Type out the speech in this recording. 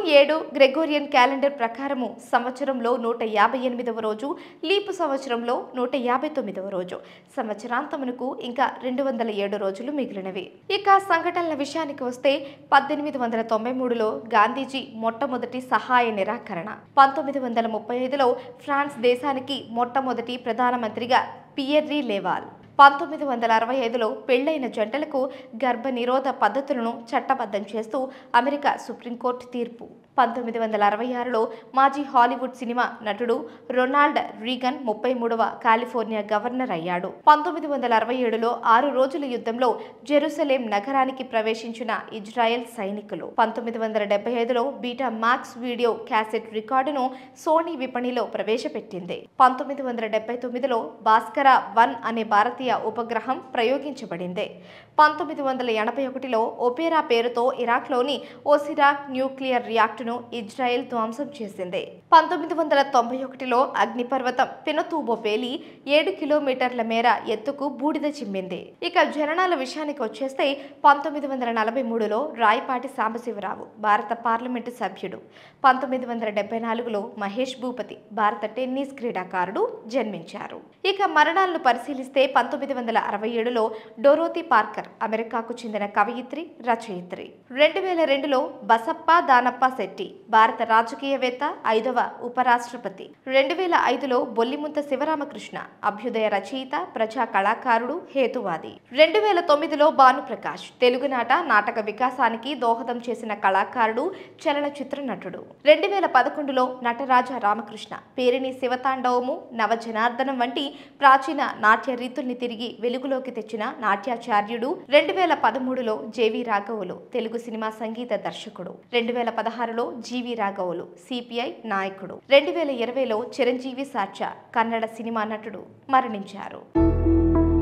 ఏడు Gregorian calendar ప్రకారము సంవత్సరంలో నూట యాభై ఎనిమిదవ రోజు లీపు సంవత్సరంలో నూట యాభై తొమ్మిదవ రోజు సంవత్సరాంతమునకు ఇంకా రెండు వందల ఏడు రోజులు మిగిలినవి ఇక సంఘటనల విషయానికి వస్తే పద్దెనిమిది వందల తొంభై మూడులో గాంధీజీ మొట్టమొదటి సహాయ నిరాకరణ పంతొమ్మిది వందల ముప్పై ఐదులో ఫ్రాన్స్ దేశానికి మొట్టమొదటి ప్రధానమంత్రిగా పియర్రీ లేవాల్ పంతొమ్మిది వందల అరవై ఐదులో పెళ్లైన జంటలకు గర్భ నిరోధ పద్ధతులను చట్టబద్ధం చేస్తూ అమెరికా సుప్రీంకోర్టు తీర్పు పంతొమ్మిది వందల అరవై ఆరులో మాజీ హాలీవుడ్ సినిమా నటుడు రొనాల్డ్ రీగన్ ముప్పై మూడవ కాలిఫోర్నియా గవర్నర్ అయ్యాడు పంతొమ్మిది వందల అరవై ఏడులో ఆరు రోజుల యుద్ధంలో జెరూసలేం నగరానికి ప్రవేశించిన ఇజ్రాయెల్ సైనికులు పంతొమ్మిది వందల డెబ్బై ఐదులో బీటా మాక్స్ వీడియో క్యాసెట్ రికార్డును సోనీ విపణిలో ప్రవేశపెట్టింది పంతొమ్మిది వందల డెబ్బై తొమ్మిదిలో భాస్కర వన్ అనే భారతీయ ఉపగ్రహం ప్రయోగించబడింది పంతొమ్మిది వందల ఎనభై ఒకటిలో ఒపేరా పేరుతో ఇరాక్లోని ఓసిరాక్ న్యూక్లియర్ రియాక్టును ఇజ్రాయెల్ ధ్వంసం చేసింది పంతొమ్మిది వందల తొంభై ఒకటిలో అగ్నిపర్వతం పినతూబో పేలి ఏడు కిలోమీటర్ల మేర ఎత్తుకు బూడిద చిమ్మింది ఇక జననాల విషయానికి వచ్చేస్తే పంతొమ్మిది వందల నలభై మూడులో రాయపాటి సాంబశివరావు భారత పార్లమెంటు సభ్యుడు పంతొమ్మిది వందల డెబ్బై నాలుగులో మహేష్ భూపతి భారత టెన్నిస్ క్రీడాకారుడు జన్మించారు ఇక మరణాలను పరిశీలిస్తే పంతొమ్మిది వందల అరవై ఏడులో డోరోతి పార్కర్ అమెరికాకు చెందిన కవయిత్రి రచయిత్రి రెండు వేల రెండులో బసప్ప దానప్ప శెట్టి భారత రాజకీయవేత్త ఐదవ ఉపరాష్ట్రపతి రెండు వేల ఐదులో బొల్లిముంత శివరామకృష్ణ అభ్యుదయ రచయిత ప్రజా కళాకారుడు హేతువాది రెండు వేల తొమ్మిదిలో భానుప్రకాష్ తెలుగునాట నాటక వికాసానికి దోహదం చేసిన కళాకారుడు చలనచిత్ర నటుడు రెండు వేల పదకొండులో నటరాజ రామకృష్ణ పేరిణి శివతాండవము నవజనార్దనం వంటి ప్రాచీన నాట్య రీతుల్ని తిరిగి వెలుగులోకి తెచ్చిన నాట్యాచార్యుడు రెండు వేల పదమూడులో జేవి రాఘవులు తెలుగు సినిమా సంగీత దర్శకుడు రెండు వేల పదహారులో జీవి రాఘవులు సిపిఐ నాయకుడు రెండు వేల ఇరవైలో చిరంజీవి సాచ కన్నడ సినిమా నటుడు మరణించారు